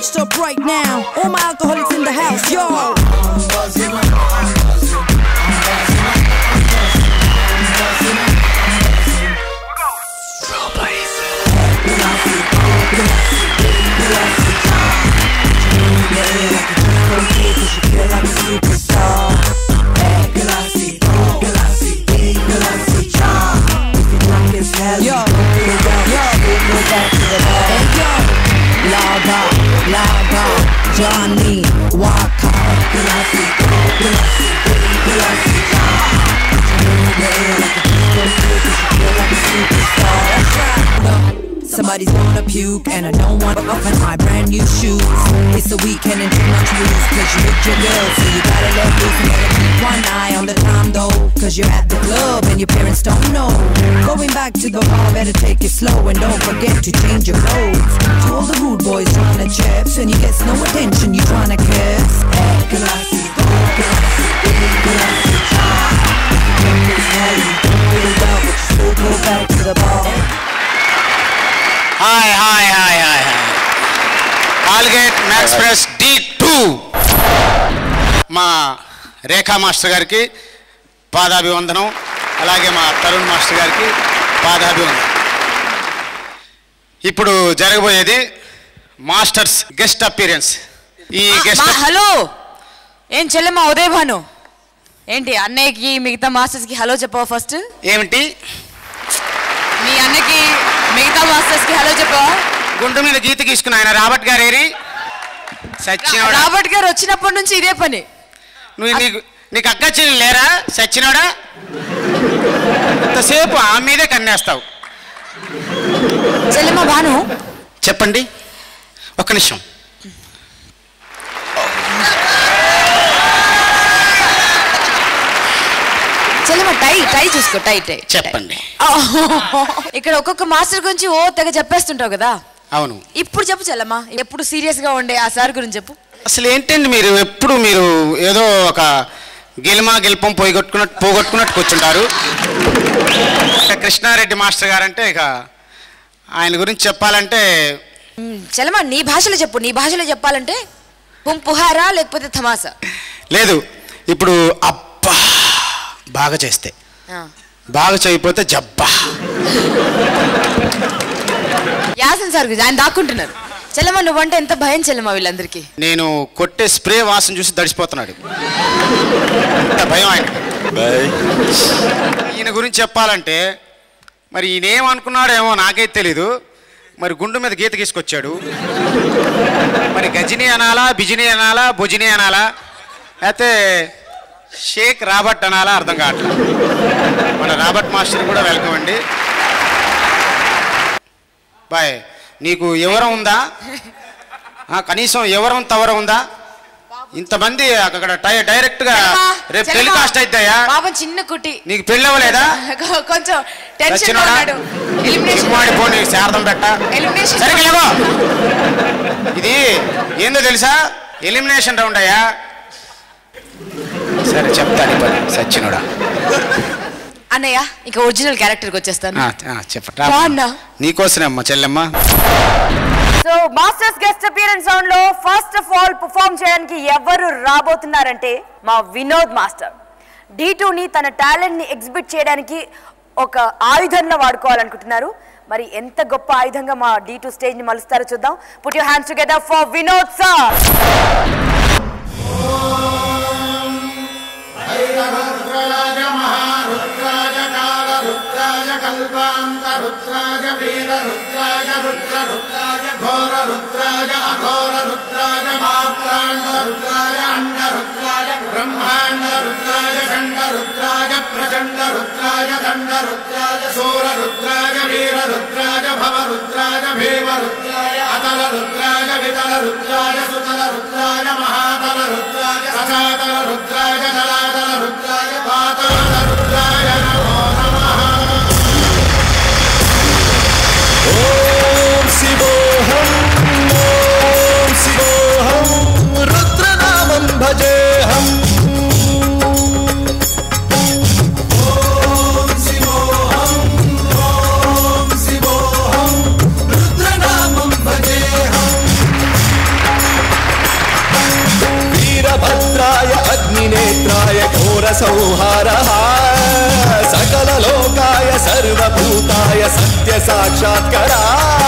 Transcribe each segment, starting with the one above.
switched up right now. All my alcoholics in the house, yo. Yo, yo, hey yo, Laga, Laga, Johnny, Waka. Somebody's gonna puke and I don't want to open my brand new shoes. It's a weekend and too much lose cause you with your girl. So you gotta let loose and gotta keep one eye on the time though. Cause you're at the club and your parents don't know. Going back to the bar, better take it slow and don't forget to change your clothes. To all the rude boys trying to chips and you get no attention, you trying to kiss. Hey, classy, go, classy, be classy, try. If you hell, you don't really well, but you still go back to the bar. Hi hi hi hi hi Colgate MaxFresh Dhee two మా Rekha master గారికి పాదాభివందనం అలాగే మా Tarun master గారికి పాదాభివందనం ఇప్పుడు జరగబోయేది masters guest appearance ఈ గెస్ట్ మా- హలో ఏం చెల్లెమ్మ ఉదయ్ భాను ఏంటి అన్నయ్యకి మిగతా మాస్టర్స్కి హలో చెప్పవా ఫస్ట్ ఏమిటి మీ అన్నకి మిగతా మాస్టర్స్కి హలో చెప్పవా గుండు మీద గీత గీసుకున్న ఆయన రాబర్ట్ గారు ఏరి సచ్చినోడా రాబర్ట్ గారు వచ్చినప్పటి నుంచి ఇదే పని నువ్వు నీకు నీకు అక్క చెల్లి లేరా సచ్చినోడా ఇంతసేపు ఆ మీదే కన్నేస్తావు చెల్లెమ్మ భాను చెప్పండి ఒక్క నిమిషం చెల్లెమ్మ టై టై చూసుకో టై టై చెప్పండి ఇక్కడ ఒక్కొక్క మాస్టర్ గురించి ఓ తెగ చెప్పేస్తుంటావు కదా అవును ఇప్పుడు చెప్పు చెల్లమ్మ ఎప్పుడు సీరియస్ గా ఉండే ఆ సార్ గురించి చెప్పు అసలు ఏంటండి మీరు ఎప్పుడు మీరు ఏదో ఒక గెలిమా గెలుపం పోగొట్టుకున్నట్టు పోగొట్టుకున్నట్టు కూర్చుంటారు ఇక కృష్ణారెడ్డి మాస్టర్ గారంటే ఇక ఆయన గురించి చెప్పాలంటే మ్, చెల్లమ్మ నీ భాషలో చెప్పు నీ భాషలో చెప్పాలంటే పుం పుహారా లేకపోతే థమాసా లేదు ఇప్పుడు అబ్బా బాగా చేస్తే ఆ. బాగా చేయకపోతే జబ్బా యాసన్ సార్ గురించి ఆయన దాక్కుంటున్నారు చెల్లమ్మ నువ్వంటే ఎంత భయం చెల్లమ్మ వీళ్ళందరికీ నేను కొట్టే స్ప్రే వాసన చూసి దడిసిపోతున్నాడు అంత భయం ఆయన ఈయన గురించి చెప్పాలంటే మరి ఈయన ఏమనుకున్నాడేమో నాకైతే తెలీదు మరి గుండు మీద గీత గీసుకొచ్చాడు మరి గజిని అనాలా బిజిని అనాలా భుజిని అనాలా అయితే షేక్ రాబర్ట్ అనాలా అర్థం కావట్లేదు మన రాబర్ట్ మాస్టర్ కూడా వెల్కమ్ అండి బాయ్ నీకు ఎవరం ఉందా ఆ, కనీసం ఎవరం తవరం ఉందా ఇంతమంది అక్కడ టై- డైరెక్ట్ గా రేపు చెల్లమ్మ, టెలికాస్ట్ అయిద్దాయా పాపం చిన్న కుట్టి నీకు పెళ్ళి అవ్వలేదా కొ- కొంచెం టెన్షన్ వచ్చినోడా? ఉన్నాడు ఎలిమినేషన్ పో నీకు శారదం పెట్ట ఎలిమినేషన్ సరిగ్గా లేవో. ఇది ఏందో తెలుసా ఎలిమినేషన్ రౌండ్ అయ్యా సరే చెప్తాను ఈ పని సచ్చినోడా అన్నయ్య ఇంకా ఒరిజినల్ క్యారెక్టర్కి వచ్చేస్తాను ఆ, ఆ, చెప్పరా రా అన్నా. నీకోసమే అమ్మ చెల్లెమ్మ so masters guest appearance round లో ఫస్ట్ ఆఫ్ ఆల్ పర్ఫామ్ చేయడానికి ఎవరు రాబోతున్నారంటే మా వినోద్ మాస్టర్ డి ని తన టాలెంట్ ని ఎగ్జిబిట్ చేయడానికి ఒక ఆయుధంలో వాడుకోవాలనుకుంటున్నారు మరి ఎంత గొప్ప ఆయుధంగా మా డి టూ స్టేజ్ ని మలుస్తారో చూద్దాం put your hands together for Vinod sir ఓం శివోహం ఓం శివోహం రుద్రనామం భజేహం ఓం శివోహం ఓం శివోహం రుద్రనామం భజేహం సంహార సకల లోకాయ సర్వభూతాయ సత్య సాక్షాత్కరా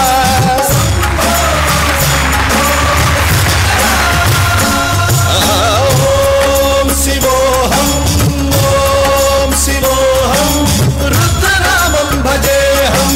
ఓం శివోహం ఓం శివోహం రుద్రనామం భజేహం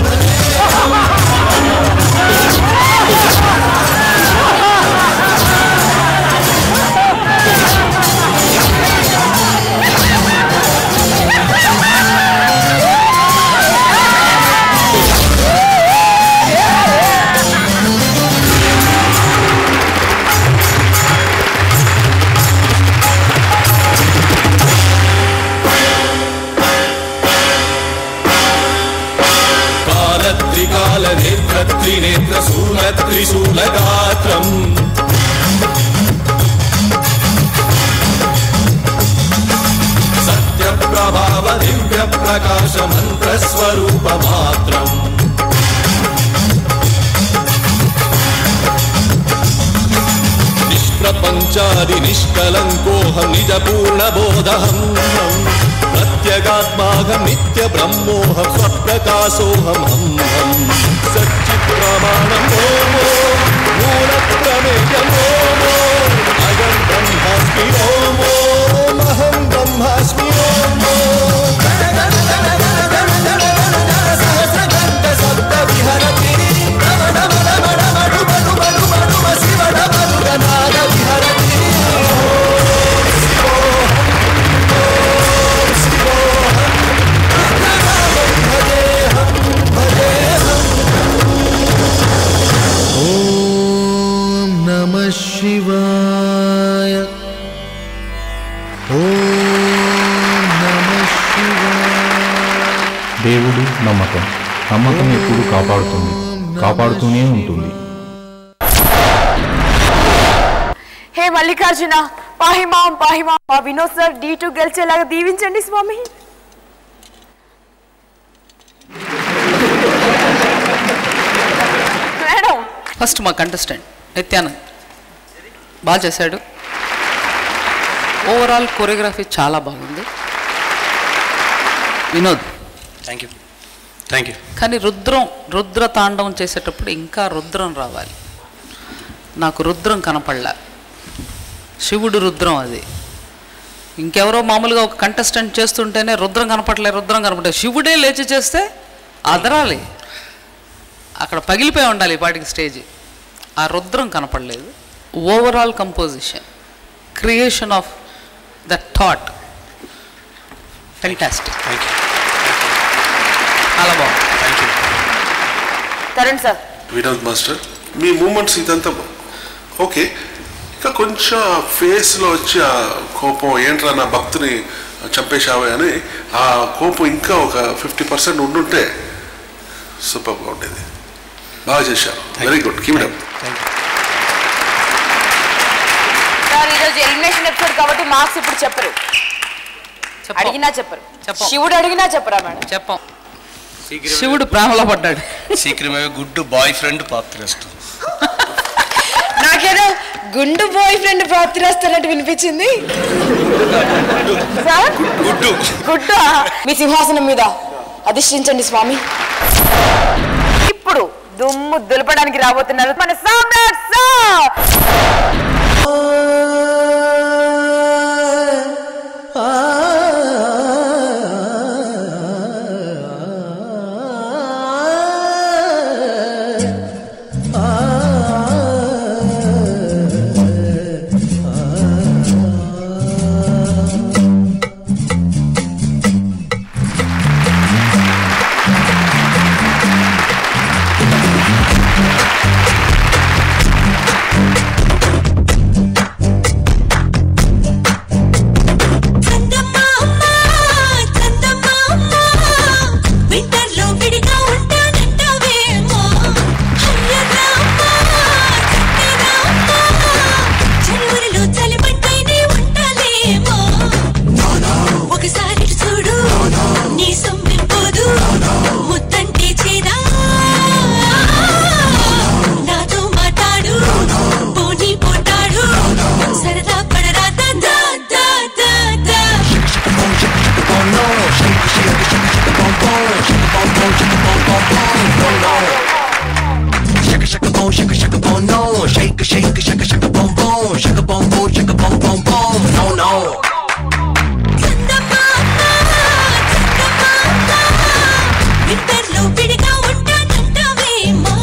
కాలత్రికాల నేత్ర త్రినేత్ర శూల త్రిశూల గాత్రం సత్య ప్రభావ దివ్య ప్రకాశ మంత్ర స్వరూప మాత్రం నిష్ప్రపంచాది నిష్కలంకోహం నిజ పూర్ణ బోధహం ప్రత్యగాత్మాహం నిత్య బ్రహ్మోహం స్వప్రకాశోహం హం హం సచ్చిత్ ప్రమాణం ఓమో మూల ప్రమేయం ఓమో అయం బ్రహ్మాస్మి ఓమో మహం బ్రహ్మాస్మి ఓమో సహస్రకంఠ శబ్ద విహరతి రమణ మణ మణ మణు మణు మణు మణు శివ నాద విహరతి ఓం నమ శివాయ ఓం నమ శివాయ దేవుడు నమ్మకం నమ్మకం ఎప్పుడు కాపాడుతుంది కాపాడుతూనే ఉంటుంది హే మల్లికార్జున పాహిమాం పాహిమాం మా వినోద్ సార్ డీ టూ గెలిచేలాగా దీవించండి స్వామి మేడం ఫస్ట్ మా కంటెస్టెంట్ నిత్యానంద్ బాగా చేశాడు ఓవరాల్ కొరియోగ్రఫీ చాలా బాగుంది Vinod thank you thank you కానీ రుద్రం రుద్ర తాండవం చేసేటప్పుడు ఇంకా రుద్రం రావాలి నాకు రుద్రం కనపడలా శివుడు రుద్రం అది ఇంకెవరో మామూలుగా ఒక కంటెస్టెంట్ చేస్తుంటేనే రుద్రం కనపడలే రుద్రం కనపడలే శివుడే లేచి చేస్తే అదరాలి అక్కడ పగిలిపోయి ఉండాలి ఈ పాటికి స్టేజ్ ఆ రుద్రం కనపడలేదు overall composition creation of the thought fantastic thank you చాలా బాగుంది thank you Tarun sir Vinod master మీ మూమెంట్స్ ఇదంతా బా- ఓకే ఇంకా కొంచెం ఆ ఫేస్లో వచ్చి ఆ కోపం ఏంట్రా నా భక్తుని చంపేశావే అని ఆ కోపం ఇంకా ఒక ఫిఫ్టీ పర్సెంట్ ఉండుంటే సూపర్గా ఉండేది బాగా చేశారు very good keep up thank you sir ఈరోజు ఎలిమినేషన్ ఎపిసోడ్ కాబట్టి మార్క్స్ ఇప్పుడు చెప్పరు చెప్పం అడిగినా చెప్పరు చెప్పం. శివుడు అడిగినా చెప్పరా మేడం చెప్పం శివుడు ప్రేమలో పడ్డాడు శీఘ్రమే గుడ్ బాయ్ ఫ్రెండ్ ప్రాప్తిరస్తు నాకేదో గుండు బాయ్ ఫ్రెండ్ ప్రాప్తి రాస్తున్నట్టు వినిపించింది సార్ గుడ్డు గుడ్డ మీ సింహాసనం మీద అధిష్ఠించండి స్వామి ఇప్పుడు దుమ్ము దులపడానికి రాబోతున్నారు మన Samrat sir shake, shake, shake, shake, boom, boom, shake, boom, boom, shake, boom, boom, boom. No, no. ఇద్దర్లో విడిగా ఉంటానంటావేమా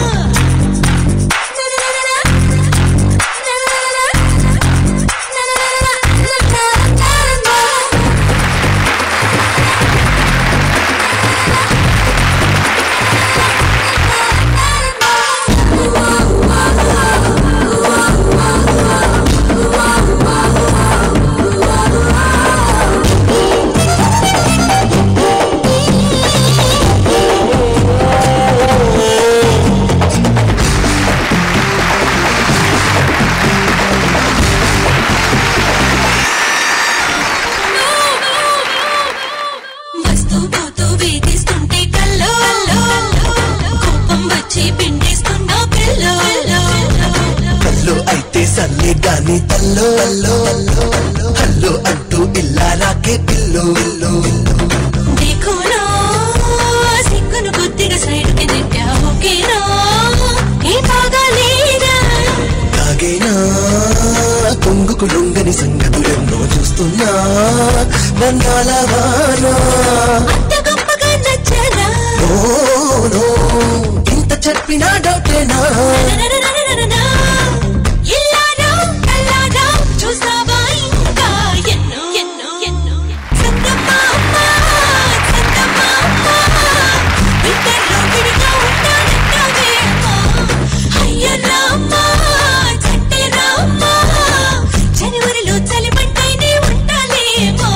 వస్తూ పోతూ వేధిస్తుంటే కల్లో కోపం వచ్చి పిండేస్తున్నా పిల్లో కల్లో అయితే సల్లే గాని తల్లో హల్లో అంటూ ఇల్లా రాకే పిల్లు దేఖోనా సిగ్గును కొద్దిగా సైడ్కి నెట్టా ఓకేనా ఏ బాగా లేదా తాగేనా కొంగుకు లొంగని సంగతులెన్నో చూస్తున్నా బంధాల వానా అంత గొప్పగా నచ్చనా ఓ, నో, ఇంత చెప్పినా డౌటేనా ననననననననా. ఇల్లారా, కల్లారా, చూస్తావా ఇంకా ఎన్నో ఎన్నో ఎన్నో చందమామ, చందమామ, ఇద్దర్లో విడిగా ఉంటానంటావేమో. అయ్య రామ, చంటి రామ, జనవరిలో చలిమంటేనే ఉంటాలేమో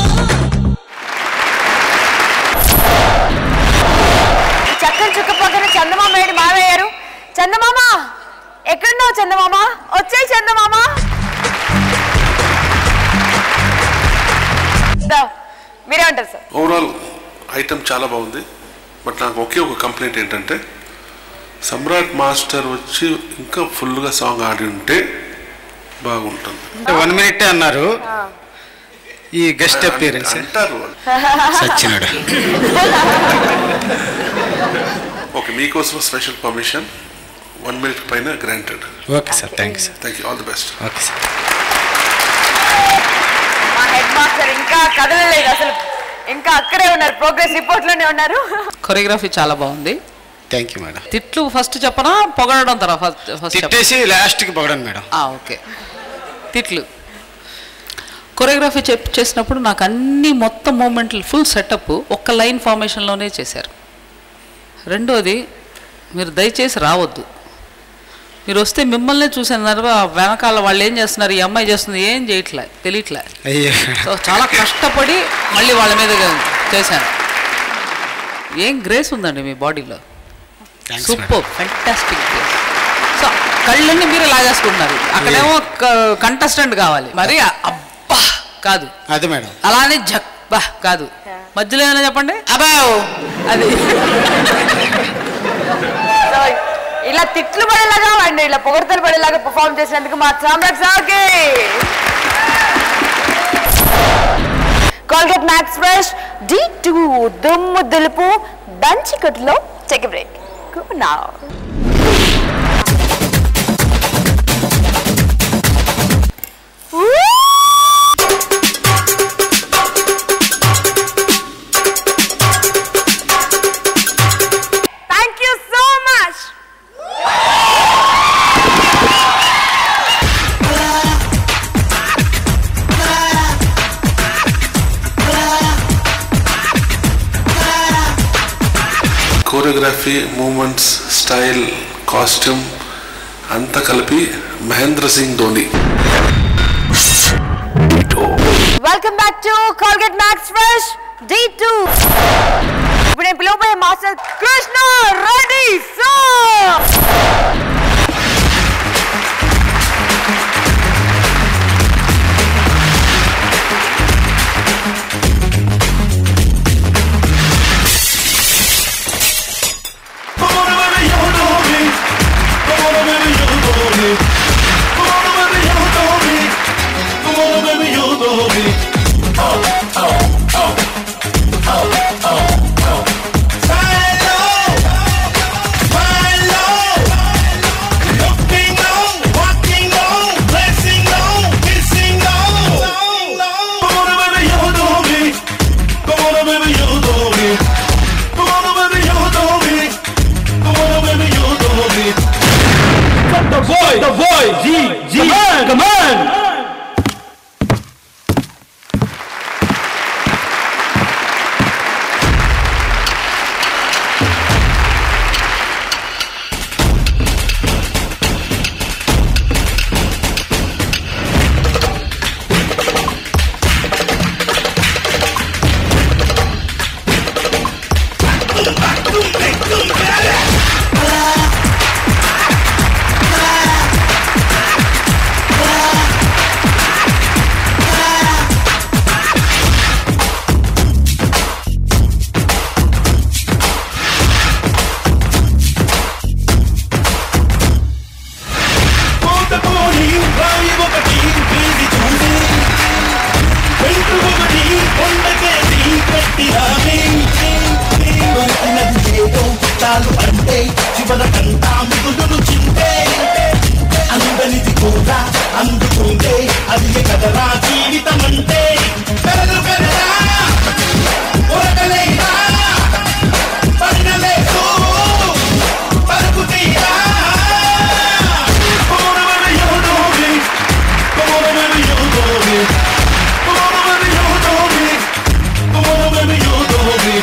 చక్కని చుక్క పక్కన చందమామ ఏడు మావయ్యారు చందమామ ఎక్కడున్నావు చందమామ వచ్చాయి చందమామ దా, మీరేమంటారు సార్ ఓవరాల్ ఐటమ్ చాలా బాగుంది బట్ నాకు ఒకే ఒక కంప్లైంట్ ఏంటంటే సమ్రాట్ మాస్టర్ వచ్చి ఇంకా ఫుల్గా సాంగ్ ఆడి ఉంటే బాగుంటుంది వన్ మినిట్ అన్నారు ఈ గెస్ట్ అపియరెన్స్ అంటారు సచ్చినాడు ఓకే మీకోసం స్పెషల్ పర్మిషన్ వన్ మినిట్ పైన granted okay sir thank you sir thank you all the best okay sir మా హెడ్ మాస్టర్ ఇంకా కదలలేదు అసలు ఇంకా అక్కడే ఉన్నారు ప్రోగ్రెస్ రిపోర్ట్ లోనే ఉన్నారు కొరియోగ్రఫీ చాలా బాగుంది థ్యాంక్ యూ మేడం తిట్లు ఫస్ట్ చెప్పనా పొగడడం తర్వాత ఫస్ట్ ఫస్ట్ చెప్పనా? తిట్టేసి లాస్ట్కి పొగడండి మేడం ఆ, ఓకే తిట్లు కొరియోగ్రఫీ చెప్ చేసినప్పుడు నాకు అన్ని మొత్తం మూమెంట్లు ఫుల్ సెటప్ ఒక్క లైన్ ఫార్మేషన్లోనే చేశారు రెండోది మీరు దయచేసి రావద్దు మీరు వస్తే మిమ్మల్నే చూసారు వెనకాల వాళ్ళు ఏం చేస్తున్నారు ఈ అమ్మాయి చేస్తుంది ఏం చేయట్లే తెలియట్లే అయ్యో సో చాలా కష్టపడి మళ్ళీ వాళ్ళ మీద చేశాను ఏం గ్రేస్ ఉందండి మీ బాడీలో thanks super fantastic grace so కళ్ళన్నీ మీరే లాగేసుకుంటున్నారు అక్కడేమో కంటెస్టెంట్ కావాలి మరి అబ్బా కాదు అది మేడం అలానే జబ్బా కాదు మధ్యలో ఏమైనా చెప్పండి అబ్బా అది సో ఇలా తిట్లు పడేలాగా అండి ఇలా పొగడతలు పడేలాగా పర్ఫామ్ చేసినందుకు మా సామ్రాట్ సార్కి Colgate max fresh D two దుమ్ము దులుపు దంచి కొట్టులో చెక్ బ్రేక్ నా thank you so much choreography moments style costume అంతా కలిపి Mahendra Singh Dhoni welcome back to Colgate max fresh D two ఇప్పుడు నేను పిలువబోయే మాస్టర్ కృష్ణ రెడ్డి సార్ చివరకంతా మిగులును చింతే అందనిది కూడా అందుకుంటే అది కదరా జీవితం అంటే పెరలు పెరరా ఉరకలేదా పడలేదు పరుగు తీరా Come on, baby, you know me. Come on, baby, you know me. Come on, baby, you know me. Come on, baby, you know me.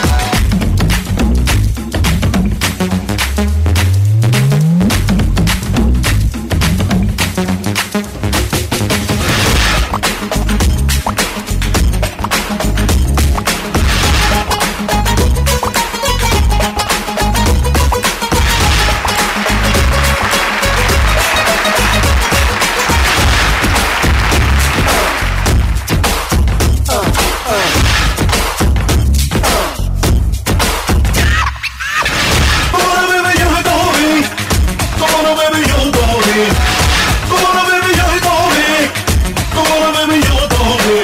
Come on, baby, you know me. Come on, baby, you know me. Come on, baby, you know me. Come on, baby, you know me.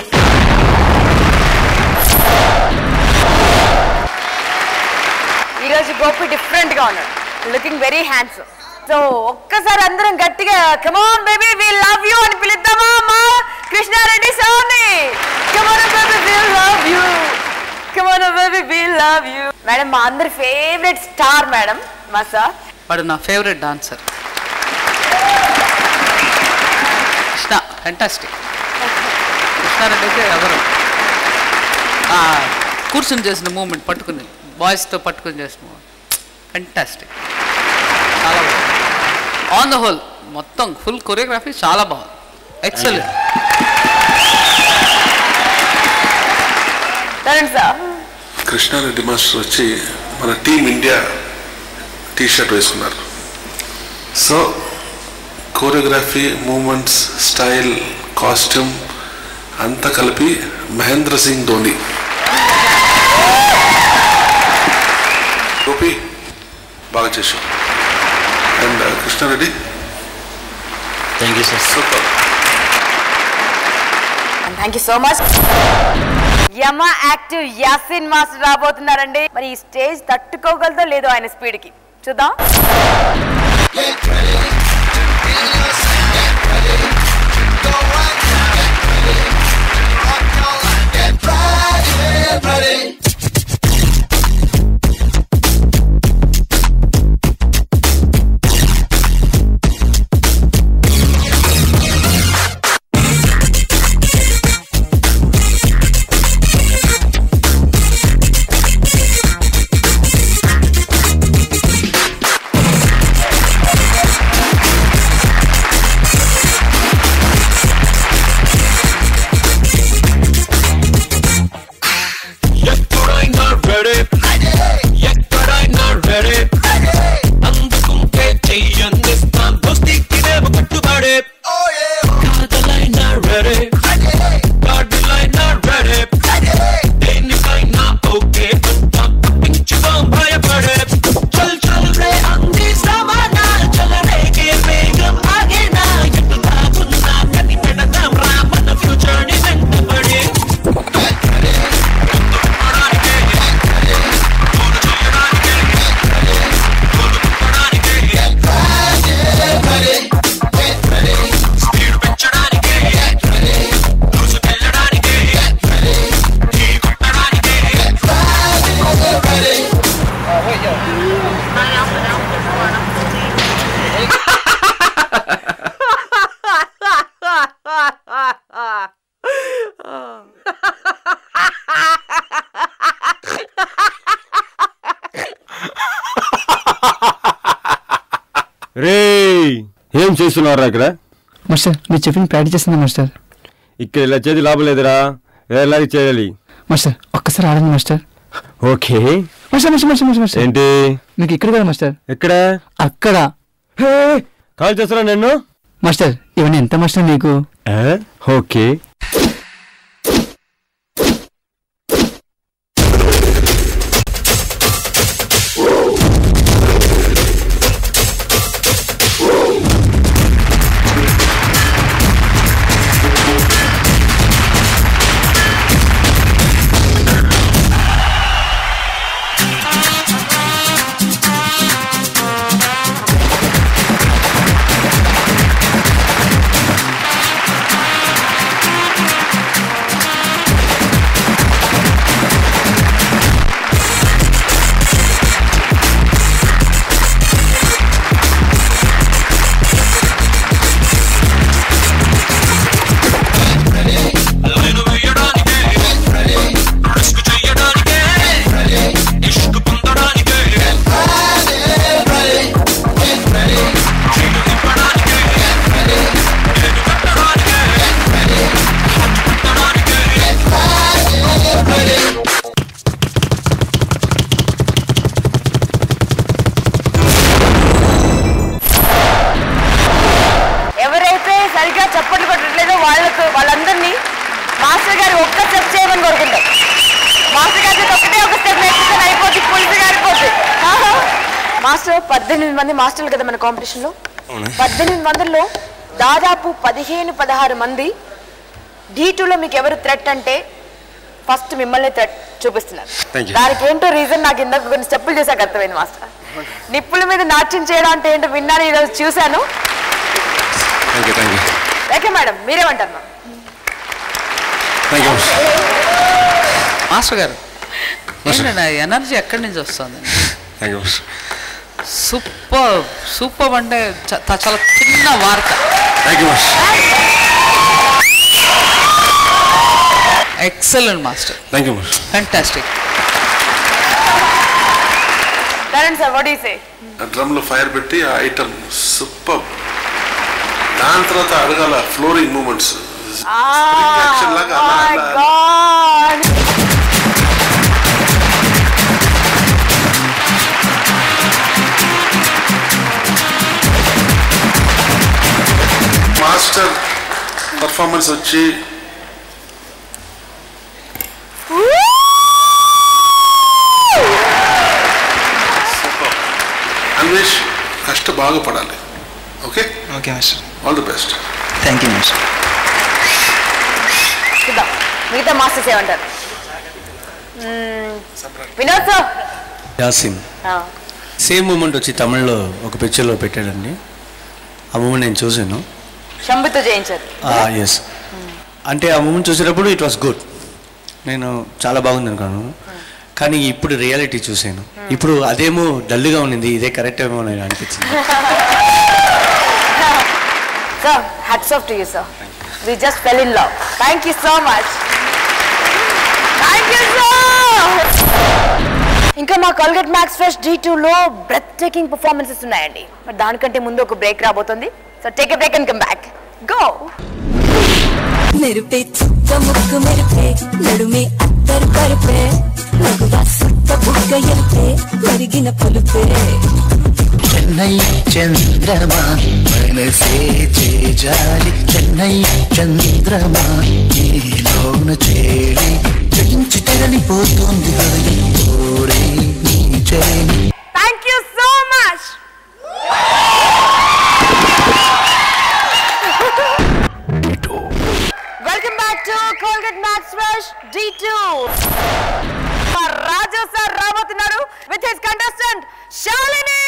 ఈ రోజు Gopi different గా ఉన్నాడు looking very handsome so ఒక్కసారి అందరం గట్టిగా come on baby we love you అని పిలుద్దామా మా కృష్ణారెడ్డి సార్ని come on baby we love you come on baby we love you madam మా అందరి ఫేవరెట్ స్టార్ మేడం మా సార్ వాడు నా favourite dancer Krishna fantastic Krishna Reddy అయితే ఎవరు ఆ, కూర్చుని చేసిన మూమెంట్ పట్టుకుని బాయ్స్తో పట్టుకుని చేసిన మూమెంట్ ఫెంటాస్టిక్ చాలా బాగుంది ఆన్ ద హోల్ మొత్తం ఫుల్ కొరియోగ్రఫీ చాలా బాగుంది ఎక్సలెంట్ సార్ కృష్ణారెడ్డి మాస్టర్ వచ్చి మన టీం ఇండియా టీ షర్ట్ వేసుకున్నారు so choreography moments style costume అంతా కలిపి మహేంద్ర సింగ్ ధోని గోపి బాగా చేశాం and Krishna Reddy thank you sir super thank you so much యమ యాక్టివ్ యాసిన్ మాస్టర్ రాబోతున్నారండి మరి ఈ స్టేజ్ తట్టుకోగలదో లేదో ఆయన స్పీడ్ కి చూద్దాం ఎక్కడైనా రెడీ ఎక్కడైనా రెడీ అందుకుంటే చెయ్యందిస్తాం దోస్తీకి మేము కట్టుబడే కాదలైనా రెడీ కాదులైనా రెడీ దేనికైనా ఓకే అంటాం తప్పించుకోం భయపడే చల్ చల్ రే అంది సమానా చల రేగే వేగం ఆగేనా ఎటు దాగున్నా కని పెడదాం రా మన ఫ్యూచర్ ని వెంటబడి రే ఏం చేస్తున్నారు ఇక్కడ మాస్టర్ మీరు చెప్పిన ప్రాక్టీస్ చేస్తున్నా మాస్టర్ ఇక్కడ ఇలా చేతి లాభం లేదురా ఎలాగ చేయాలి మాస్టర్ ఒక్కసారి ఆడండి master okay master master master master master ఏంటి మీకు ఇక్కడ కదా మాస్టర్ ఎక్కడ అక్కడ కాల్ చేస్తున్నా నిన్ను మాస్టర్ ఇవన్నీ ఎంత మాస్టర్ మీకు ఆ, ఓకే Thank మాస్టర్ పద్దెనిమిది మంది మాస్టర్లు కదా మన కాంపిటీషన్ లో అవునా పద్దెనిమిది మందిలో దాదాపు పదిహేను పదహారు మంది డీ లో మీకు ఎవరు థ్రెట్ అంటే ఫస్ట్ మిమ్మల్ని థ్రెట్ చూపిస్తున్నారు Thank you. దానికి ఏంటో రీజన్ నాకు ఇందాక కొన్ని స్టెప్పులు చూసాక అర్థమైంది మాస్టర్ నిప్పుల మీద నాట్యం చేయడం అంటే ఏంటో విన్నాను ఈరోజు చూశాను thank you thank you okay madam మీరేమంటారు మ్యామ్ థ్యాంక్ యూ మాస్టర్ గారు ఏంటండి ఆ ఎనర్జీ ఎక్కడి నుంచి వస్తుంది థ్యాంక్ యూ సూపర్ సూపర్ అంటే చ- త- చాలా చిన్న వార్త thank you excellent master thank you fantastic Karan sir what say drum లో ఫైర్ పెట్టి ఆ ఐటమ్ సూపర్ దాని తర్వాత అడగాల ఫ్లోరింగ్ మూమెంట్స్ యాక్షన్ లాగా అలా అలా గాడ్ మాస్టర్ పర్ఫార్మెన్స్ వచ్చి అన్వేష్ కష్ట బాగా పడాలి okay okay master all the best thank you master చూద్దాం మిగతా మాస్టర్స్ ఏమంటారు మ్మ్. Vinod sir Yasin same moment వచ్చి తమిళ్లో ఒక పిక్చర్లో పెట్టాడండి ఆ మూమెంట్ నేను చూశాను శంభుతో జయించారు ఎస్ అంటే ఆ మూమెంట్ చూసేటప్పుడు ఇట్ వాస్ గుడ్ నేను చాలా బాగుంది అనుకున్నాను కానీ ఇప్పుడు రియాలిటీ చూశాను ఇప్పుడు అదేమో డల్గా ఉండింది ఇదే కరెక్ట్ ఏమో నేను అనిపించింది sir hats off to you sir we just fell in love thank you so much thank you sir ఇంకా మా కల్గట్ మ్యాక్స్ ఫ్రెష్ డి లో బ్రెత్ టేకింగ్ పర్ఫార్మెన్సెస్ ఉన్నాయండి మరి దానికంటే ముందు ఒక బ్రేక్ రాబోతుంది so take a break and come back go మెరుపే చుక్క ముక్కు మెరుపే నడుమే అత్తరు కరుపే నగువా సుట్ట బుగ్గ ఎరుపే మరిగిన పలుపే చెన్నై చంద్రమా మనసే చేజాలి చెన్నై చంద్రమా నీలోన చేరి చెంచి తెరలిపోతుంది హృదయం కోరే నీ చేని thank you so much welcome back to Colgate max fresh D two Raju sir రాబోతున్నారు విత్ హిస్ కంటెస్టెంట్ శాలిని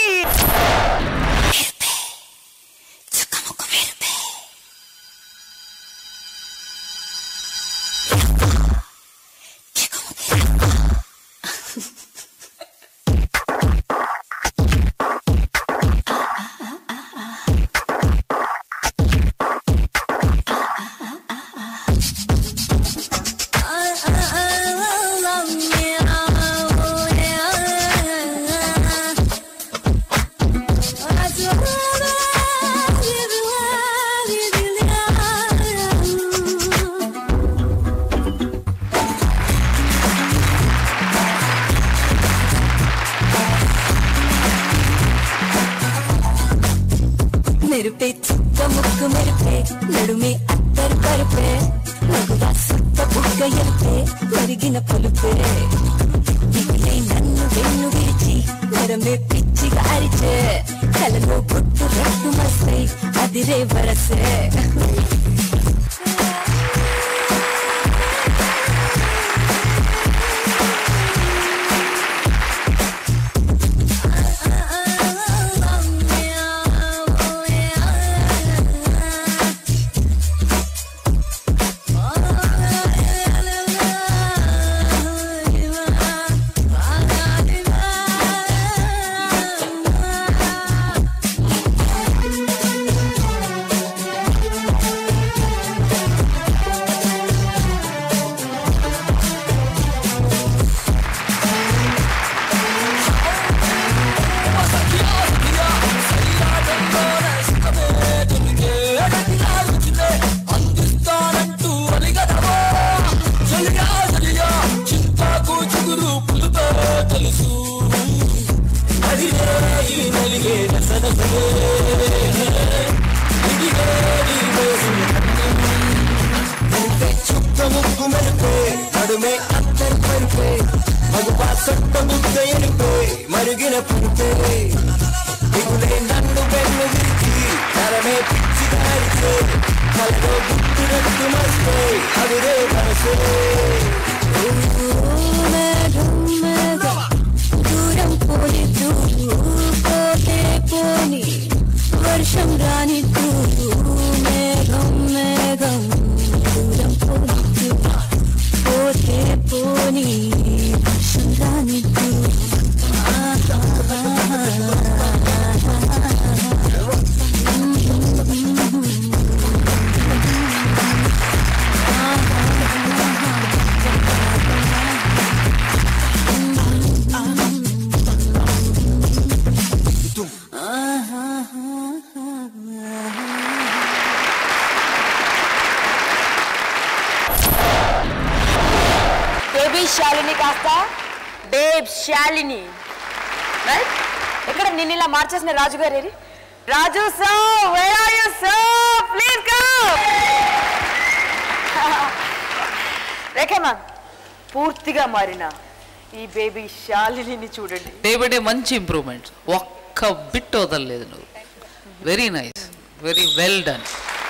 మెరుపే చుక్క ముక్కు మెరుపే నడుమే అత్తరు కరుపే నగువా సుట్ట బుగ్గ ఎరుపే మరిగిన పలుపే దిగులే నన్ను వెన్ను విరిచి నరమే పిచ్చి గారిచే కలలో పొట్టు రట్టు మసై అదిరే వరసే చుక్క ముక్కు మెరుపే నడుమే అత్తరు పరుపే మగువా సొట్ట ముద్ద ఎరుపే మరుగిన పురుపే దిగులే నన్ను వెన్ను విరిచి నరమే పిచ్చి దారితే కలలో గుర్తునట్టు మస్తే అవిరే మనసే దూరం పోని పోతే పోని వర్షం రాని మేఘం మేఘం దూరం పోని పోతే పోని వర్షం రాని బేబీ శాలిని కాస్త బేబ్ శాలిని రైట్ ఇక్కడ నిన్న ఇలా మార్చేసిన రాజు గారు ఏరి Raju so where are you so please come రేఖే మ్యామ్ పూర్తిగా మారిన ఈ బేబీ శాలిని చూడండి డే బై డే మంచి ఇంప్రూవ్మెంట్ ఒక్క బిట్ వదలలేదు నువ్వు very nice very well done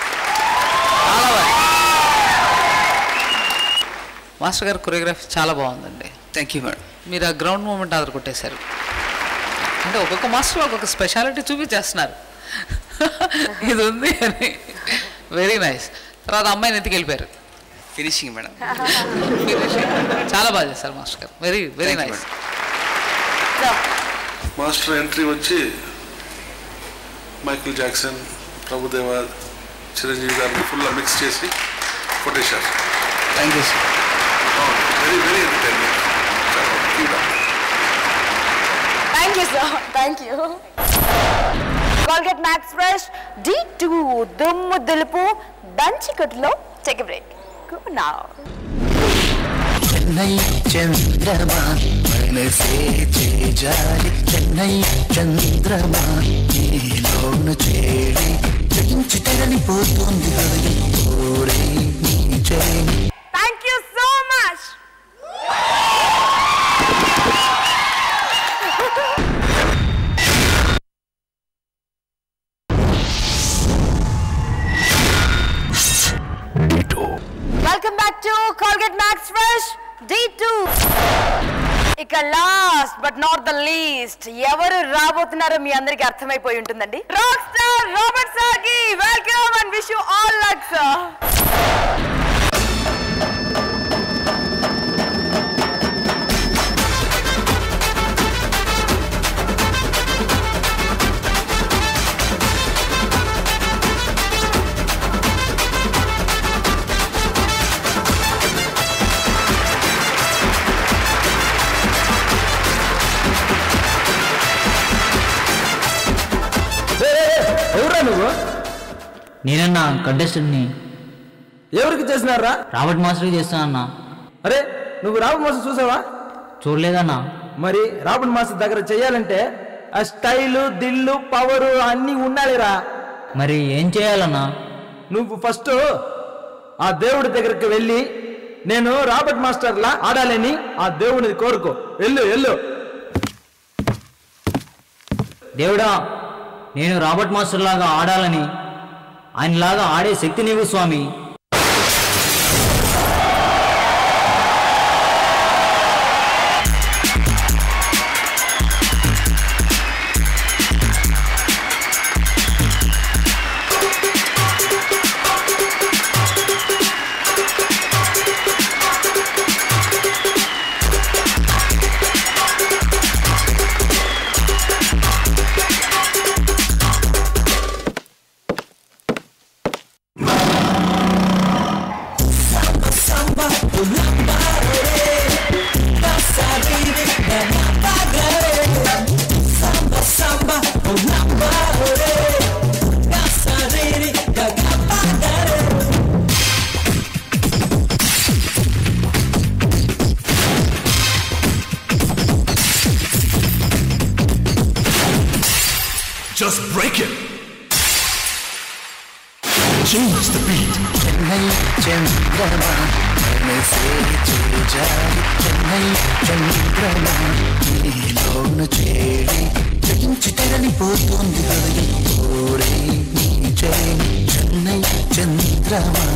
master గారు కొరియోగ్రఫీ చాలా బాగుందండి థ్యాంక్ యూ మేడం మీరు ఆ గ్రౌండ్ మూమెంట్ ఆధార కొట్టేశారు అంటే ఒక్కొక్క మాస్టర్ ఒక్కొక్క స్పెషాలిటీ చూపించేస్తున్నారు ఇది ఉంది అని వెరీ నైస్ తర్వాత అమ్మాయిని ఎత్తికి వెళ్ళిపోయారు ఫినిషింగ్ మేడం చాలా బాగా చేశారు మాస్టర్ గారు very very Thank you, nice master entry వచ్చి మైకిల్ జాక్సన్ ప్రభుదేవ చిరంజీవి గారిని ఫుల్ మిక్స్ చేసి కొట్టేశారు thank you sir very very entertainment thank you sir thank you Colgate max fresh D two దుమ్ము దులుపు దంచికట్లో చెక్ బ్రేక్ నా చెన్నై చంద్రమా మనసే చేజారి చెన్నై చంద్రమా నీలోన చేరి జయించి తరలిపోతుంది హృదయం ఓరే నీ చేయి thank you so much welcome back to Colgate max fresh D two ఇక last but not the least ఎవరు రాబోతున్నారో మీ అందరికి అర్థమైపోయి ఉంటుందండి రాక్ స్టార్ రాబర్ట్ సాకి welcome and wish you all luck sir ఎవరా నువ్వు నేనన్నా కంటెస్టెంట్ని ఎవరికి చేసినారా రాబర్ట్ మాస్టర్కి చేస్తానన్నా అరే నువ్వు రాబర్ట్ మాస్టర్ చూసావా చూడలేదన్నా మరి రాబర్ట్ మాస్టర్ దగ్గర చేయాలంటే ఆ స్టైలు దిల్లు పవరు అన్నీ ఉండాలిరా మరి ఏం చేయాలన్నా నువ్వు ఫస్ట్ ఆ దేవుడి దగ్గరికి వెళ్ళి నేను రాబర్ట్ మాస్టర్లా ఆడాలని ఆ దేవుడిని కోరుకో వెళ్ళు వెళ్ళు దేవుడా నేను రాబర్ట్ మాస్టర్ లాగా ఆడాలని ఆయనలాగా ఆడే శక్తి నీవు స్వామి Just break it. Change the beat. Chennai చంద్రమా మనసే చేజారి చెన్నై చంద్రమా నీలోను చేరి జయించి తరలిపోతుంది హృదయం ఓరే నీ చేయి చెన్నై చంద్రమా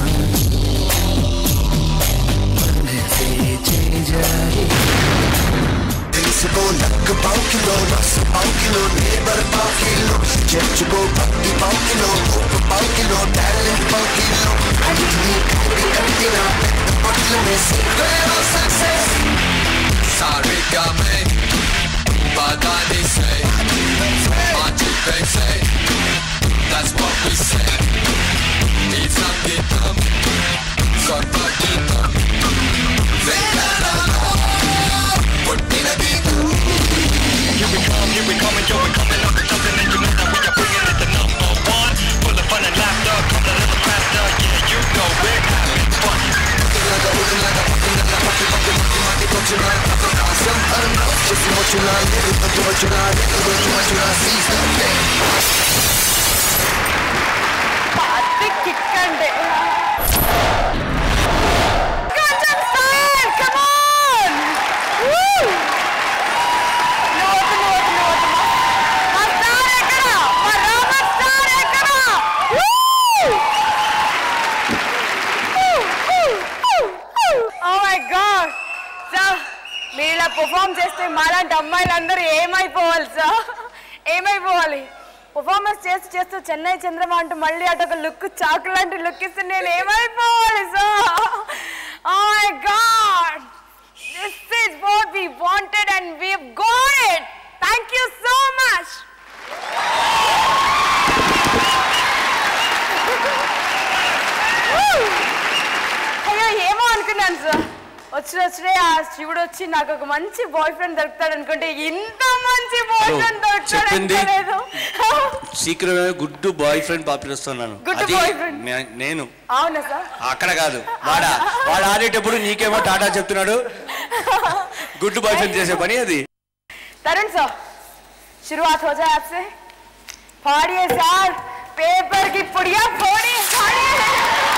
మనసే చేజారి తెలుసుకో నక్క పావుకిలో రస పావుకిలో లేబర్ పావుకిలో చర్చుకో భక్తి పావుకిలో గొప్ప పావుకిలో టాలెంట్ పావుకిలో అన్నిటినీ కలిపి కట్టిన పెద్ద పొట్లనే secret of success Sorry, got me. But I did say, Monty they say, that's what we say. It's not the dumb, so but the dumb. They gotta know what did I do? You become, you become, and you're becoming up to something, and you know that we are bringing it to number one. Full of fun and laughter, come a little faster, yeah, you know we're having fun. అది kick అంటే కొంచెం style, come on! Woo! నువ్వు వద్దు, నువ్వు వద్దు, నువ్వు వద్దు. మా star ఎక్కడ? మా రామ star ఎక్కడ? Woo! Woo, woo, woo, woo. Oh my God! Sir, మీరు ఇలా పర్ఫామ్ చేస్తే మాలాంటి అమ్మాయిలందరూ ఏమైపోవాలి సార్ ఏమైపోవాలి పర్ఫార్మెన్స్ చేస్తూ చేస్తూ చెన్నై చంద్రమ అంటూ మళ్ళీ అటు ఒక లుక్ చాకు లాంటి లుక్ ఇస్తే నేను ఏమైపోవాలి sir oh my God this is what we wanted and we got it thank you so much అయ్యో ఏమో అనుకున్నాను సార్ వచ్చి వచ్చినే ఆ శివుడు వచ్చి నాకు ఒక మంచి బాయ్ ఫ్రెండ్ దొరుకుతాడు అనుకుంటే ఇంత మంచి బాయ్ ఫ్రెండ్ దొరుకుతాడు చెప్పింది. అనుకోలేదు సీక్రెట్ గుడ్ బాయ్ ఫ్రెండ్ పాపిస్తున్నాను Good అది boyfriend. నే- నేను అవునా సార్ అక్కడ కాదు వాడా వాడు ఆడేటప్పుడు నీకేమో టాటా చెప్తున్నాడు గుడ్ బాయ్ ఫ్రెండ్ చేసే పని అది तरुण सर शुरुआत हो जाए आपसे फाड़िए सर पेपर की पुड़िया फोड़िए फाड़िए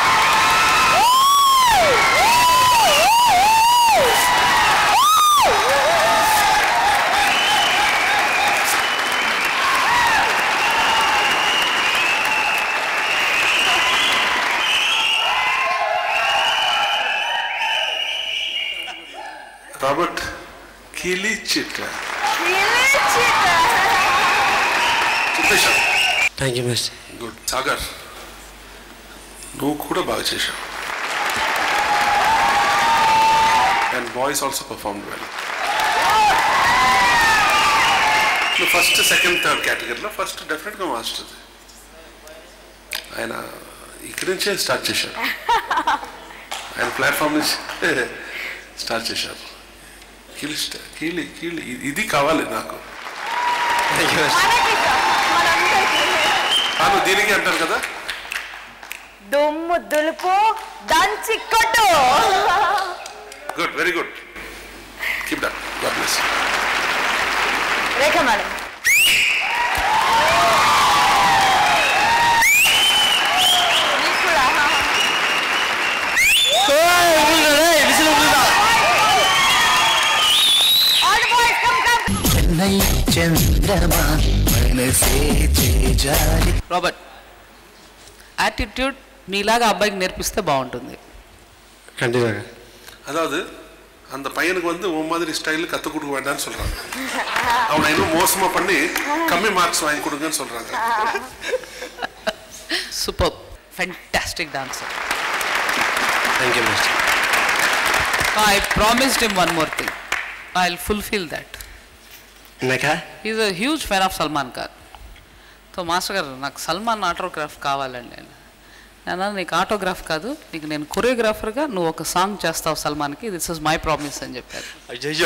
రాబర్ట్ కిలి చిట్ట చెప్పేశావు thank you mister good Sagar నువ్వు కూడా బాగా చేశావు and boys also perform well నువ్వు ఫస్ట్ సెకండ్ థర్డ్ కేటగిరీలో ఫస్ట్ డెఫినెట్గా మాస్టర్ ఆయన ఇక్కడి నుంచే స్టార్ట్ చేశారు ఆయన ప్లాట్ఫామ్ నుంచి స్టార్ట్ చేశారు కీలి స్ట- కీలి కీలి ఇ- ఇది కావాలి నాకు తాను దీనికి అంటారు కదా దుమ్ము దులుపు దంచి కొట్టు good very good keep that God bless Rekha madam మీకు కూడా All the boys, come, come. Chennai చంద్రమా మనసే చేజారి రాబర్ట్ యాటిట్యూడ్ నీలాగా అబ్బాయికి నేర్పిస్తే బాగుంటుంది கண்டிப்பாக அதாவது அந்த பையனுக்கு வந்து உன் மாதிரி ஸ்டைல் கற்றுக் கொடுக்க வேண்டாம்னு சொல்றாங்க அவனை இன்னும் மோசமா பண்ணி கம்மி மார்க்ஸ் வாங்கி கொடுங்கன்னு சொல்றாங்க super fantastic dancer thank you mister I promised him one more thing I will fulfil that என்னக்கா is a huge fan of Salman Khan so master గారు నాకు సల్మాన్ ఆటోగ్రాఫ్ కావాలండి నేను నేను నీకు ఆటోగ్రాఫ్ కాదు నీకు నేను కొరియోగ్రాఫర్గా నువ్వు ఒక సాంగ్ చేస్తావు సల్మాన్కి దిస్ ఇస్ మై ప్రామిస్ అని చెప్పారు అయ్యో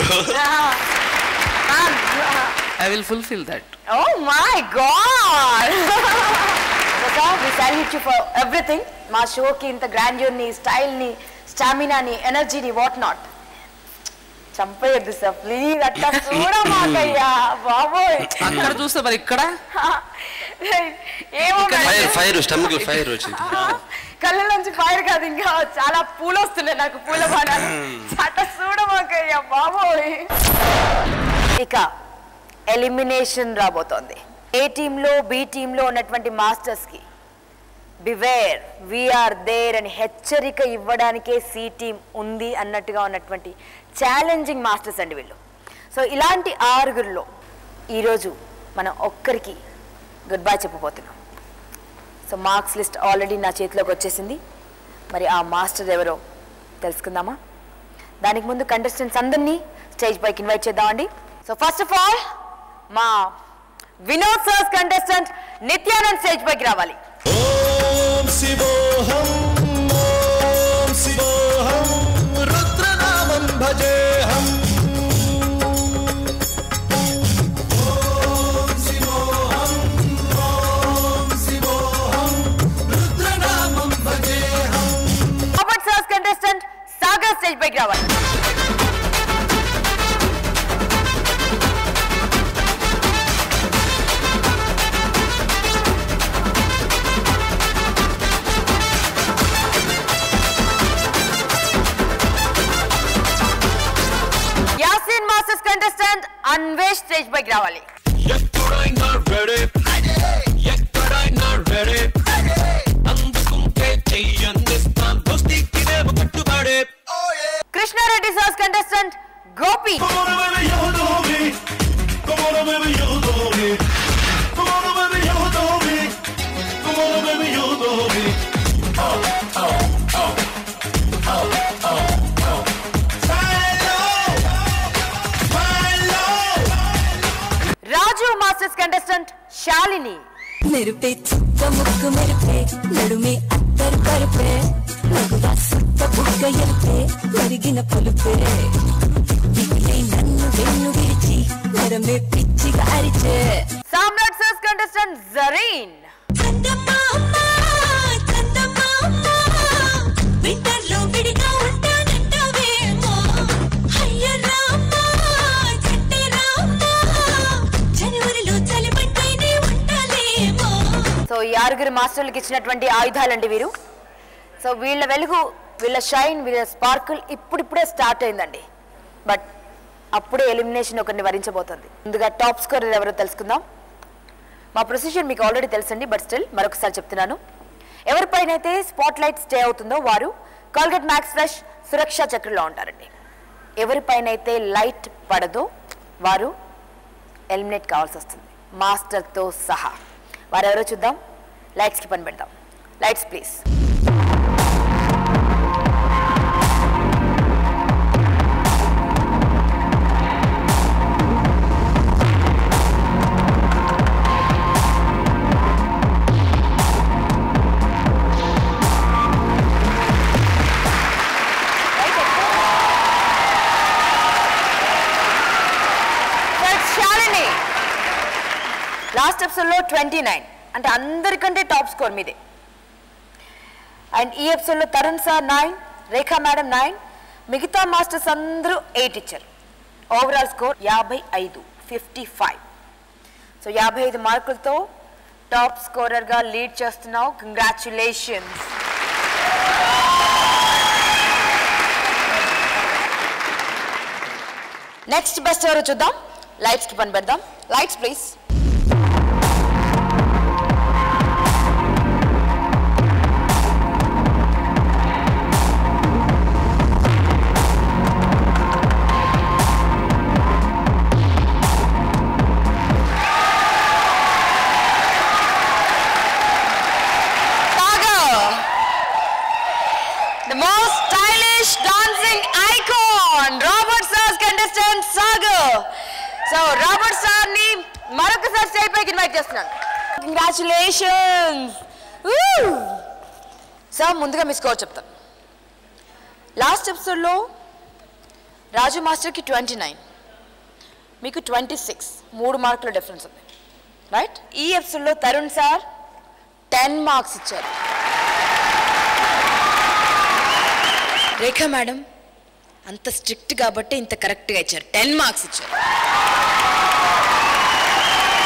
I will fulfil that Oh my God! Sir, we salute you for everything. మా షోకి ఇంత గ్రాండ్యూర్ని స్టైల్ని స్టామినాని ఎనర్జీని వాట్ నాట్ చంపేయద్దు సార్ ప్లీజ్ అట్లా చూడమాకయ్యా బాబోయ్ అక్కడ చూస్తే మరి ఇక్కడ ఏమో ఫైర్ ఫైర్ స్టమక్ ఫైర్ వచ్చింది కళ్ళలోంచి ఫైర్ కాదు ఇంకా చాలా పూలు వస్తున్నాయి నాకు పూల బాణాలు చట చూడమాకయ్యా బాబోయ్ ఇక ఎలిమినేషన్ రాబోతోంది ఏ టీంలో బి టీంలో ఉన్నటువంటి మాస్టర్స్కి బివేర్ వీఆర్ దేర్ అని హెచ్చరిక ఇవ్వడానికే సి టీం ఉంది అన్నట్టుగా ఉన్నటువంటి ఛాలెంజింగ్ మాస్టర్స్ అండి వీళ్ళు సో ఇలాంటి ఆరుగురిలో ఈరోజు మనం ఒక్కరికి గుడ్ బై చెప్పబోతున్నాం సో మార్క్స్ లిస్ట్ ఆల్రెడీ నా చేతిలోకి వచ్చేసింది మరి ఆ మాస్టర్ ఎవరో తెలుసుకుందామా దానికి ముందు కంటెస్టెంట్స్ అందరినీ స్టేజ్ పైకి ఇన్వైట్ చేద్దామండి సో ఫస్ట్ ఆఫ్ ఆల్ మా Vinod sir's contestant Nityanand stage పైకి రావాలి ఓం శివోహం ఓం శివోహం రుద్రనామం భజేహం ఓం శివోహం ఓం శివోహం రుద్రనామం భజేహం Robert sir's contestant Sagar stage పైకి రావాలి Yasin master's contestant Anvesh stage పైకి రావాలి ఎక్కడైనా రెడీ ఎక్కడైనా రెడీ అందుకుంటే చెయ్యందిస్తాం దోస్తీకి మేము కట్టుబడే Krishna Reddy sir's contestant Gopi Come on, baby, you know me. Come on, baby, you know me. Come on, baby, you know me. Come on, baby, you know me. Oh, oh, oh, oh, oh, oh. Hello, hello. Raju master's contestant Shalini మెరుపే చుక్క ముక్కు మెరుపే నడుమే అత్తరు పరుపే మగువా సుక్క బుక్క ఎరుపే మరిగిన పులుపే దిగులై నన్ను వెన్ను విరిచి నరమే పిచ్చిగా అరిచే సామ్రాట్ సర్స్ కంటెస్టెంట్ జరీన్ వింటర్లో విడిగా ఉంటానంటావేమో అయ్య రామ్మా చెట్టే రామ్మా జనవరిలో చలిమంటేనే ఉంటాలేమో సో ఈ ఆరుగురు మాస్టర్లకు ఇచ్చినటువంటి ఆయుధాలండి వీరు సో వీళ్ళ వెలుగు వీళ్ళ షైన్ వీళ్ళ స్పార్కుల్ ఇప్పుడిప్పుడే స్టార్ట్ అయిందండి బట్ అప్పుడే ఎలిమినేషన్ ఒకరిని వరించబోతుంది ముందుగా టాప్ స్కోరర్ ఎవరో తెలుసుకుందాం మా ప్రొసీజర్ మీకు ఆల్రెడీ తెలుసండి బట్ స్టిల్ మరొకసారి చెప్తున్నాను ఎవరిపైన అయితే స్పాట్ లైట్ స్టే అవుతుందో వారు కాల్గేట్ మ్యాక్స్ ఫ్రెష్ సురక్షా చక్రంలో ఉంటారండి ఎవరిపైన అయితే లైట్ పడదో వారు ఎలిమినేట్ కావాల్సి వస్తుంది మాస్టర్తో సహా వారు ఎవరో చూద్దాం లైట్స్కి పని పెడదాం లైట్స్ ప్లీజ్ శాలిని లాస్ట్ ఎపిసోడ్లో ట్వంటీ నైన్ అంటే అందరికంటే టాప్ స్కోర్ మీదే అండ్ ఈ ఎపిసోడ్లో Tarun sir nine Rekha madam nine మిగతా మాస్టర్స్ అందరూ ఎయిట్ ఇచ్చారు ఓవరాల్ స్కోర్ యాభై ఐదు ఫిఫ్టీ ఫైవ్ సో యాభై ఐదు మార్కులతో టాప్ స్కోరర్గా లీడ్ చేస్తున్నావు కంగ్రాచులేషన్స్ నెక్స్ట్ బెస్ట్ ఎవరో చూద్దాం లైట్స్కి పని పెడదాం lights please The most stylish dancing icon, Robert Sir's contestant Sagar. So Robert sir ని మరొకసారి స్టేజ్ పైకి ఇన్వైట్ చేస్తున్నాను కంగ్రాచులేషన్స్ సార్ ముందుగా మీ స్కోర్ చెప్తాను లాస్ట్ ఎపిసోడ్లో రాజు మాస్టర్కి ట్వంటీ నైన్ మీకు ట్వంటీ సిక్స్ మూడు మార్కుల డిఫరెన్స్ ఉంది రైట్ ఈ ఎపిసోడ్లో తరుణ్ సార్ టెన్ మార్క్స్ ఇచ్చారు రేఖా మేడం అంత స్ట్రిక్ట్ కాబట్టి ఇంత కరెక్ట్గా ఇచ్చారు టెన్ మార్క్స్ ఇచ్చారు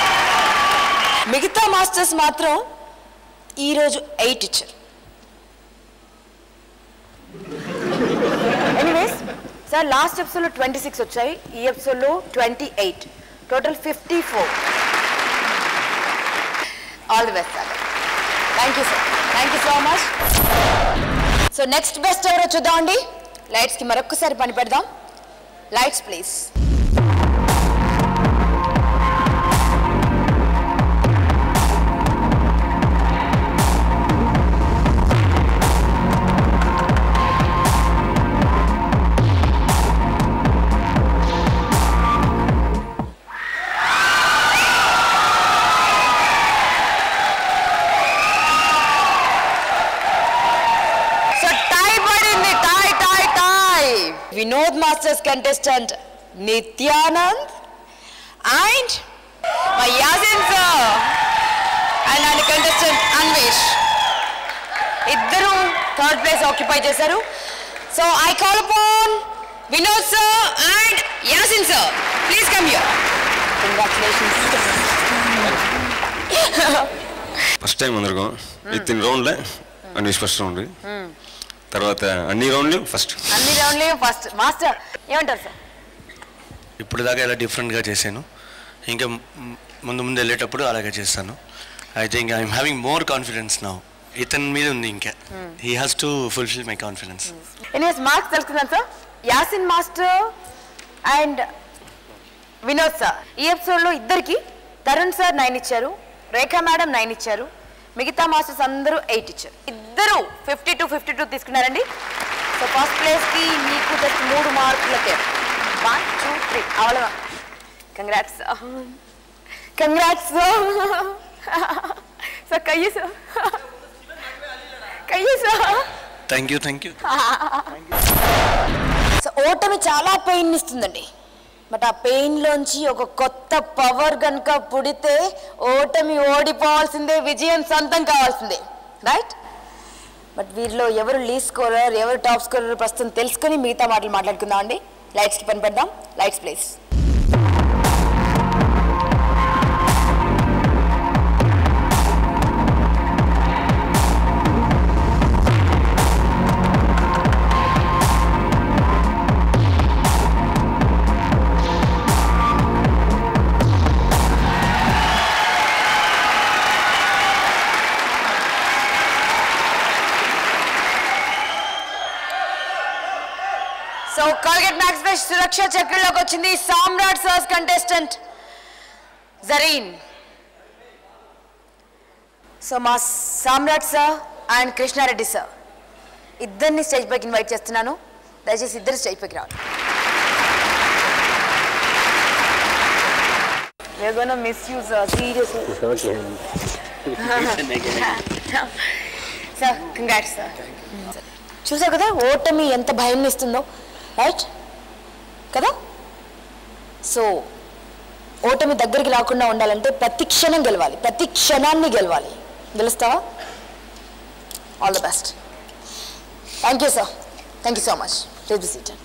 మిగతా మాస్టర్స్ మాత్రం ఈరోజు ఎయిట్ ఇచ్చారు సార్ లాస్ట్ ఎపిసోడ్లో ట్వంటీ సిక్స్ వచ్చాయి ఈ ఎపిసోడ్లో twenty eight total fifty four all the best sir thank you sir thank you so much so next best ఎవరో చూద్దామండి లైట్స్కి మరొక్కసారి పని పెడదాం లైట్స్ ప్లీజ్ సో టై పడింది tie tie tie Vinod master's contestant Nityanand and my Yasin sir and and contestant Anvesh ఇద్దరు third place occupy చేశారు so I call upon Vinod sir and Yasin sir please come your congratulations first time అందరికం ఇతని రౌండ్లే అన్ని first round తర్వాత అన్ని రౌండ్లు ఫస్ట్ అన్ని రౌండ్లే ఫస్ట్ మాస్టర్ ఏమంటారు సార్ ఇప్పుడు దాకా ఇలా డిఫరెంట్గా చేశాను ఇంకా మ్- ముందు ముందు వెళ్ళేటప్పుడు అలాగే చేస్తాను I think I'm having more confidence now ఇతని మీద ఉంది ఇంకా he has to fulfil my confidence anyways marks తెలుసుకుందాం sir Yasin master and Vinod sir ఈ ఎపిసోడ్లో ఇద్దరికి తరుణ్ సార్ నైన్ ఇచ్చారు రేఖా మేడం నైన్ ఇచ్చారు మిగతా మాస్టర్స్ అందరూ ఎయిట్ ఇచ్చారు ఇద్దరు ఫిఫ్టీ టూ ఫిఫ్టీ టూ తీసుకున్నారండి సో ఫస్ట్ ప్లేస్కి మీకు జస్ట్ మూడు మార్కులకే వన్ టూ త్రీ అవల కంగ్రాట్స్ కంగ్రాట్స్ సార్ కయ్యి సార్ కయ్యి sir thank you thank you so ఓటమి చాలా పెయిన్ ఇస్తుందండి బట్ ఆ పెయిన్లోంచి ఒక కొత్త పవర్ కనుక పుడితే ఓటమి ఓడిపోవాల్సిందే విజయం సొంతం కావాల్సిందే రైట్ బట్ వీరిలో ఎవరు లీడ్ స్కోరర్ ఎవరు టాప్ స్కోరర్ ప్రస్తుతం తెలుసుకొని మిగతా మాటలు మాట్లాడుకుందాం అండి లైట్స్కి పని పెడదాం lights please so Colgate max fresh సురక్ష చక్రంలోకి వచ్చింది Samrat sir's contestant Zareen so మా Samrat sir and Krishna Reddy sir ఇద్దరిని స్టేజ్ పైకి ఇన్వైట్ చేస్తున్నాను దయచేసి ఇద్దరు స్టేజ్ పైకి రావాలి We're gonna miss you, sir. Seriously. Sir congrats sir చూసావు కదా ఓటమి ఎంత భయం ఇస్తుందో రైట్ కదా సో ఓటమి దగ్గరికి రాకుండా ఉండాలంటే ప్రతి క్షణం గెలవాలి ప్రతి క్షణాన్ని గెలవాలి గెలుస్తావా all the best thank you sir thank you so much please be seated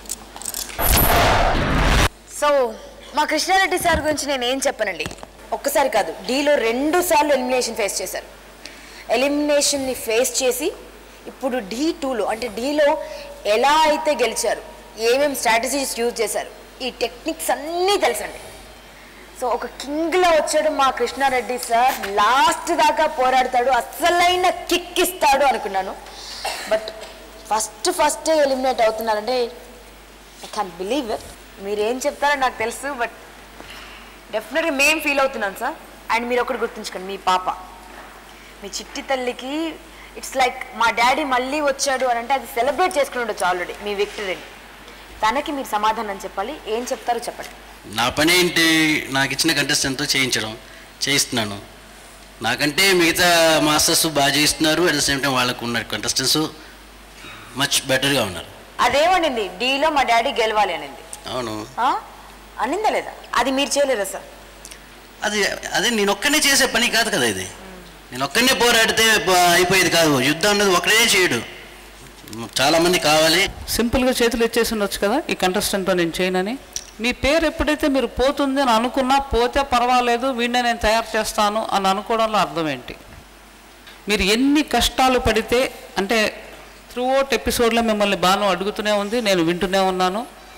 so మా కృష్ణారెడ్డి సార్ గురించి నేను ఏం చెప్పనండి ఒక్కసారి కాదు డీలో రెండు సార్లు ఎలిమినేషన్ ఫేస్ చేశారు ఎలిమినేషన్ని ఫేస్ చేసి ఇప్పుడు డీ టూలో అంటే డీలో ఎలా అయితే గెలిచారు ఏమేమి స్ట్రాటజీస్ యూజ్ చేశారు ఈ టెక్నిక్స్ అన్నీ తెలుసండి సో ఒక కింగ్లో వచ్చాడు మా కృష్ణారెడ్డి సార్ లాస్ట్ దాకా పోరాడతాడు అసలైన కిక్ ఇస్తాడు అనుకున్నాను బట్ ఫస్ట్ ఫస్టే ఎలిమినేట్ అవుతున్నారంటే ఐ క్యాన్ బిలీవ్ ఇట్ మీరు ఏం చెప్తారో నాకు తెలుసు బట్ డెఫినెట్గా మేము ఫీల్ అవుతున్నాం సార్ అండ్ మీరు ఒకటి గుర్తుంచుకోండి మీ పాప మీ చిట్టి తల్లికి ఇట్స్ లైక్ మా డాడీ మళ్ళీ వచ్చాడు అని అంటే అది సెలబ్రేట్ చేసుకుని ఉండొచ్చు ఆల్రెడీ మీ విక్టరీని తనకి మీరు సమాధానం చెప్పాలి ఏం చెప్తారో చెప్పండి నా పని ఏంటి నాకు ఇచ్చిన కంటెస్టెంట్తో చేయించడం చేయిస్తున్నాను నాకంటే మిగతా మాస్టర్స్ బాగా చేయిస్తున్నారు అట్ ద సేమ్ టైం వాళ్ళకు ఉన్న కంటెస్టెంట్స్ మచ్ బెటర్గా ఉన్నారు అదేమనింది డీలో మా డాడీ గెలవాలి అనింది అవును ఆ? అనిందా లేదా అది మీరు చేయలేదా సార్ అది అదే నేను ఒక్కనే చేసే పని కాదు కదా ఇది నేను ఒక్కనే పోరాడితే ప- అయిపోయేది కాదు యుద్ధం అన్నది ఒకడే చేయడు చాలా మంది కావాలి సింపుల్గా చేతులు ఇచ్చేసి ఉండొచ్చు కదా ఈ కంటెస్టెంట్తో నేను చేయనని మీ పేరు ఎప్పుడైతే మీరు పోతుంది అని అనుకున్నా పోతే పర్వాలేదు వీడిని నేను తయారు చేస్తాను అని అనుకోవడంలో అర్థం ఏంటి మీరు ఎన్ని కష్టాలు పడితే అంటే త్రూ అవుట్ ఎపిసోడ్లో మిమ్మల్ని బాను అడుగుతూనే ఉంది నేను వింటూనే ఉన్నాను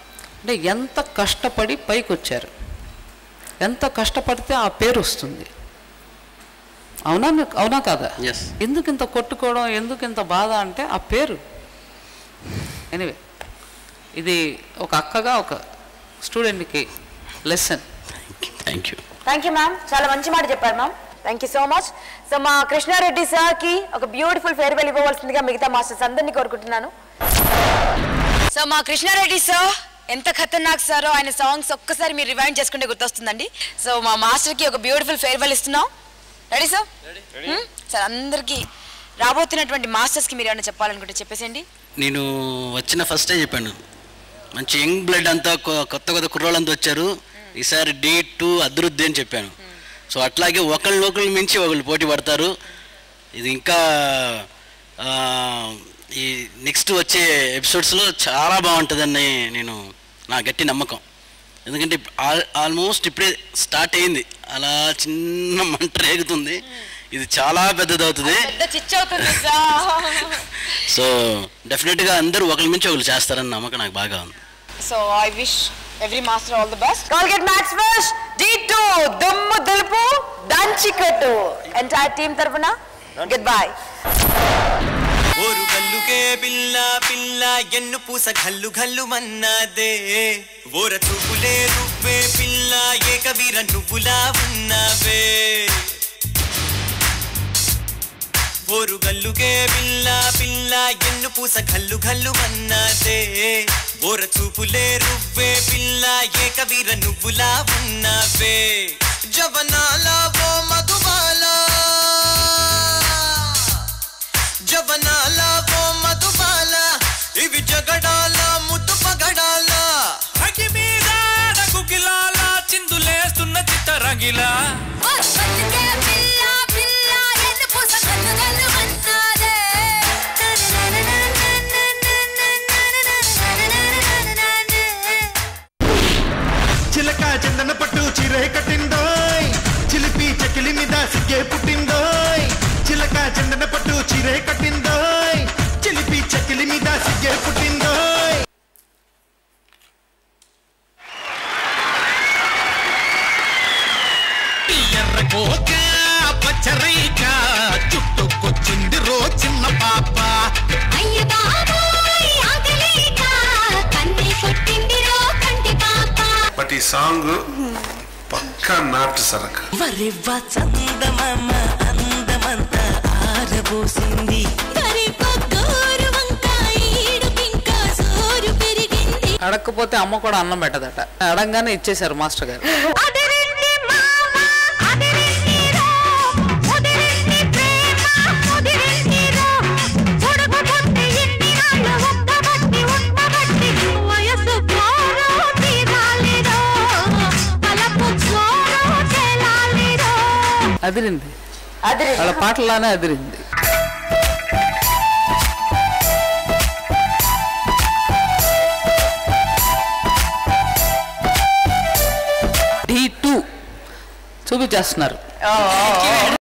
అంటే ఎంత కష్టపడి పైకి వచ్చారు ఎంత కష్టపడితే ఆ పేరు వస్తుంది అవునా మీకు- అవునా కాదా ఎందుకు ఇంత కొట్టుకోవడం ఎందుకు ఇంత బాధ అంటే ఆ పేరు ఎనివే ఇది ఒక అక్కగా ఒక స్టూడెంట్కి lesson thank you thank you ma'am చాలా మంచి మాట చెప్పారు ma'am thank you so much so మా కృష్ణారెడ్డి సార్కి ఒక బ్యూటిఫుల్ ఫేర్వెల్ ఇవ్వవలసిందిగా మిగతా మాస్టర్స్ అందరినీ కోరుకుంటున్నాను సో మా కృష్ణారెడ్డి సార్ ఎంత ఖతర్నాక్ సారో ఆయన సాంగ్స్ ఒక్కసారి మీరు రివైండ్ చేసుకుంటే గుర్తొస్తుందండి సో మా మాస్టర్కి ఒక బ్యూటిఫుల్ ఫేర్వెల్ ఇస్తున్నాం రెడీ సార్ సార్ అందరికీ రాబోతున్నటువంటి మాస్టర్స్కి మీరు ఏమైనా చెప్పాలనుకుంటే చెప్పేసేయండి నేను వచ్చిన ఫస్టే చెప్పాను మంచి యంగ్ బ్లడ్ అంతా కొ- కొత్త కొత్త కుర్రోళ్ళంతా వచ్చారు ఈసారి డే టూ అభివృద్ధి అని చెప్పాను సో అట్లాగే ఒకళ్ళు ఒకళ్ళు మించి ఒకళ్ళు పోటీ పడతారు ఇది ఇంకా ఆ, ఈ నెక్స్ట్ వచ్చే ఎపిసోడ్స్లో చాలా బాగుంటుందని నేను నా గట్టి నమ్మకం ఎందుకంటే ఆల్ ఆల్మోస్ట్ ఇప్పుడే స్టార్ట్ అయింది అలా చిన్న మంట రేగుతుంది ఇది చాలా పెద్దదవుతుంది పెద్ద చిచ్చు అవుతుంది సార్ సో డెఫినెట్గా అందరూ ఒకరి మించి ఒకరు చేస్తారని నమ్మకం నాకు బాగా ఉంది so I wish every master all the best Colgate match first D two దుమ్ము దులుపు దంచి కట్టు ఎంటైర్ టీమ్ తరఫున గుడ్ బై ఓరు గల్లుకే పిల్ల పిల్ల ఎన్ను పూస గల్లు గల్లు మన్నాదే ఓర చూపులే రువ్వే పిల్ల ఏకవీర నువ్వులా ఉన్నావే ఓరు గల్లుకే పిల్ల పిల్ల ఎన్ను పూస గల్లు గల్లు మన్నాదే ఓర చూపులే రువ్వే పిల్ల ఏకవీర నువ్వులా ఉన్నావే జవనాల ఓ మధుబాలా జవనాల ఓ మధుబాల ఇవి జగడాల ముద్దు పగడాల అగి మీద గుగిలాల చిందులేస్తున్న చిత్తరంగిలా చిలక చందన పట్టు చిరే కట్టిందోయ్ చిలిపి చకిలి మీద సిగ్గే పుట్టిందోయ్ చిలక చందన పట్టు చిరే కట్టిందోయ్ చిలిపి చకిలి మీద సిగ్గే పుట్టిందోయ్ ఎర్ర కోక పచ్చరీక చుట్టుకొచ్చింది రో చిన్న పాప అయ్య బాబోయ్ ఆకలేక కన్నే కొట్టిందిరో కంటి పాప బట్ ఈ సాంగ్ పక్కా నాటు సరక వరివ్వ చందమామ అందమంతా ఆరబోసింది అడగకపోతే అమ్మ కూడా అన్నం పెట్టదట అడగగానే ఇచ్చేశారు మాస్టర్ గారు అదిరింది వాళ్ళ పాటలానే అదిరింది డి టూ చూపించేస్తున్నారు